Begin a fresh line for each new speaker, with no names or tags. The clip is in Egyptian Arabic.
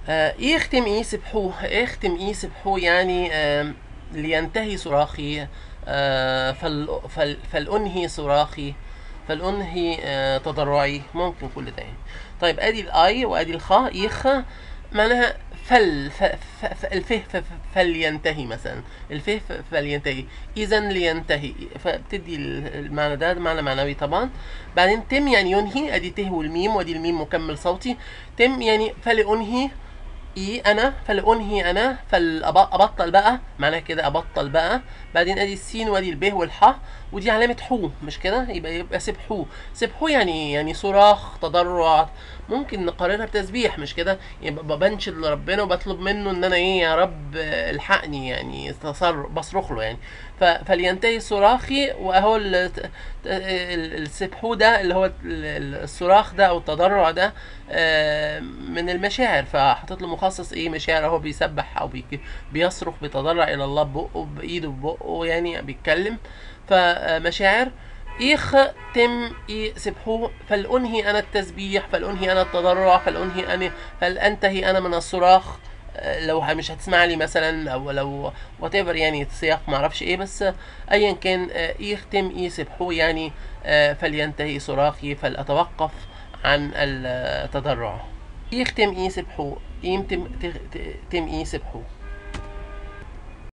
آه، يختم يسبحو يختم يسبحو يعني آم، لينتهي صراخي آه، فل فل فلأنهي صراخي فلأنهي آه، تضرعي ممكن كل ده يعني طيب ادي الاي وادي الخاء يخ معناها فل ف ف ف الفه ف ف فلينتهي مثلا الفه ف فلينتهي اذا لينتهي فبتدي المعنى ده معنى معنوي طبعا بعدين تم يعني ينهي ادي ته والميم وادي الميم مكمل صوتي تم يعني فلأنهي اي انا فلأنهي انا فابطل بقى معناها كده ابطل بقى بعدين ادي السين وادي الب والحاء ودي علامة حو مش كده يبقى يبقى سبحو سبحو يعني يعني صراخ تضرع ممكن نقارنها بتسبيح مش كده يبقى بنشد لربنا وبطلب منه ان انا ايه يا رب الحقني يعني تصر بصرخ له يعني ف- فلينتهي صراخي واهو ال- ال- السبحو ده اللي هو ال- ال- الصراخ ده او التضرع ده آه، من المشاعر فحطيت له مخصص ايه مشاعر هو بيسبح او بيك- بيصرخ بيتضرع الى الله ببقه بايده ببقه يعني بيتكلم فمشاعر إيخ تم إي سبحوه فلأنهي أنا التسبيح فلأنهي أنا التضرع فلأنهي أنا فلأنتهي أنا من الصراخ آه، لو مش هتسمع لي مثلا او لو وات يعني السياق ما اعرفش ايه بس آه، ايا كان آه، يختم اي سبحوه يعني آه، فلينتهي صراخي فلاتوقف عن التضرع يختم اي سبحوه يمتم تم اي سبحوه